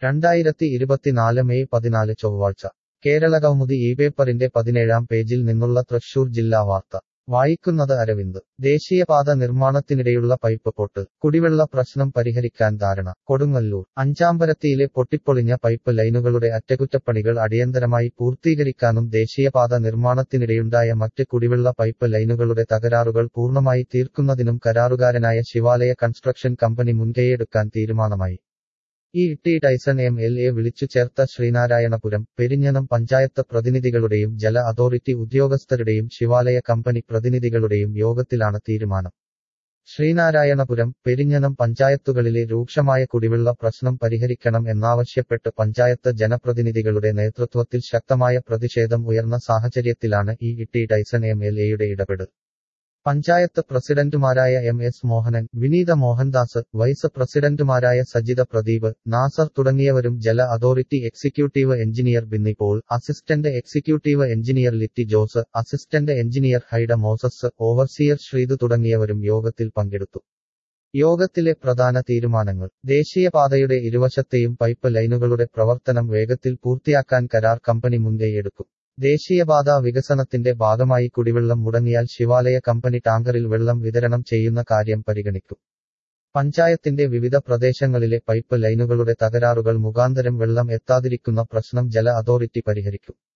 രണ്ടായിരത്തി ഇരുപത്തിനാല് മെയ് പതിനാല് ചൊവ്വാഴ്ച കേരള കൗമുദി ഈ പേപ്പറിന്റെ പതിനേഴാം പേജിൽ നിന്നുള്ള തൃശൂർ ജില്ലാ വാർത്ത വായിക്കുന്നത് അരവിന്ദ് ദേശീയപാത നിർമ്മാണത്തിനിടെയുള്ള പൈപ്പ് പൊട്ട് കുടിവെള്ള പ്രശ്നം പരിഹരിക്കാൻ ധാരണ കൊടുങ്ങല്ലൂർ അഞ്ചാമ്പരത്തിയിലെ പൊട്ടിപ്പൊളിഞ്ഞ പൈപ്പ് ലൈനുകളുടെ അറ്റകുറ്റപ്പണികൾ അടിയന്തരമായി പൂർത്തീകരിക്കാനും ദേശീയപാത നിർമ്മാണത്തിനിടെയുണ്ടായ മറ്റ് കുടിവെള്ള പൈപ്പ് ലൈനുകളുടെ തകരാറുകൾ പൂർണ്ണമായി തീർക്കുന്നതിനും കരാറുകാരനായ ശിവാലയ കൺസ്ട്രക്ഷൻ കമ്പനി മുൻകൈയെടുക്കാൻ തീരുമാനമായി E T Tyson M L A വിളിച്ചു ചേർത്ത ശ്രീനാരായണപുരം പെരിഞ്ഞനം പഞ്ചായത്ത് പ്രതിനിധികളുടെയും ജല അതോറിറ്റി ഉദ്യോഗസ്ഥരുടെയും ശിവാലയ കമ്പനി പ്രതിനിധികളുടെയും യോഗത്തിലാണ് തീരുമാനം ശ്രീനാരായണപുരം പെരിഞ്ഞനം പഞ്ചായത്തുകളിലെ രൂക്ഷമായ കുടിവെള്ള പ്രശ്നം പരിഹരിക്കണം എന്നാവശ്യപ്പെട്ട് പഞ്ചായത്ത് ജനപ്രതിനിധികളുടെ നേതൃത്വത്തിൽ ശക്തമായ പ്രതിഷേധം ഉയർന്ന സാഹചര്യത്തിലാണ് E T Tyson M L എയുടെ ഇടപെടൽ പഞ്ചായത്ത് പ്രസിഡന്റുമാരായ M S Mohanan Vineetha Mohandas vice പ്രസിഡന്റുമാരായ സജിത പ്രദീപ് നാസർ തുടങ്ങിയവരും ജല authority executive engineer Binny Paul assistant executive engineer Litty Jose assistant engineer Hyda Moses overseer Sreethu തുടങ്ങിയവരും യോഗത്തിൽ പങ്കെടുത്തു യോഗത്തിലെ പ്രധാന തീരുമാനങ്ങൾ ദേശീയപാതയുടെ ഇരുവശത്തെയും പൈപ്പ് ലൈനുകളുടെ പ്രവർത്തനം വേഗത്തിൽ പൂർത്തിയാക്കാൻ കരാർ കമ്പനി മുൻകൈയെടുക്കും ദേശീയപാത വികസനത്തിന്റെ ഭാഗമായി കുടിവെള്ളം മുടങ്ങിയാൽ ശിവാലയ കമ്പനി ടാങ്കറിൽ വെള്ളം വിതരണം ചെയ്യുന്ന കാര്യം പരിഗണിക്കും പഞ്ചായത്തിന്റെ വിവിധ പ്രദേശങ്ങളിലെ പൈപ്പ് ലൈനുകളുടെ തകരാറുകൾ മുഖാന്തരം വെള്ളം എത്താതിരിക്കുന്ന പ്രശ്നം ജല അതോറിറ്റി പരിഹരിക്കും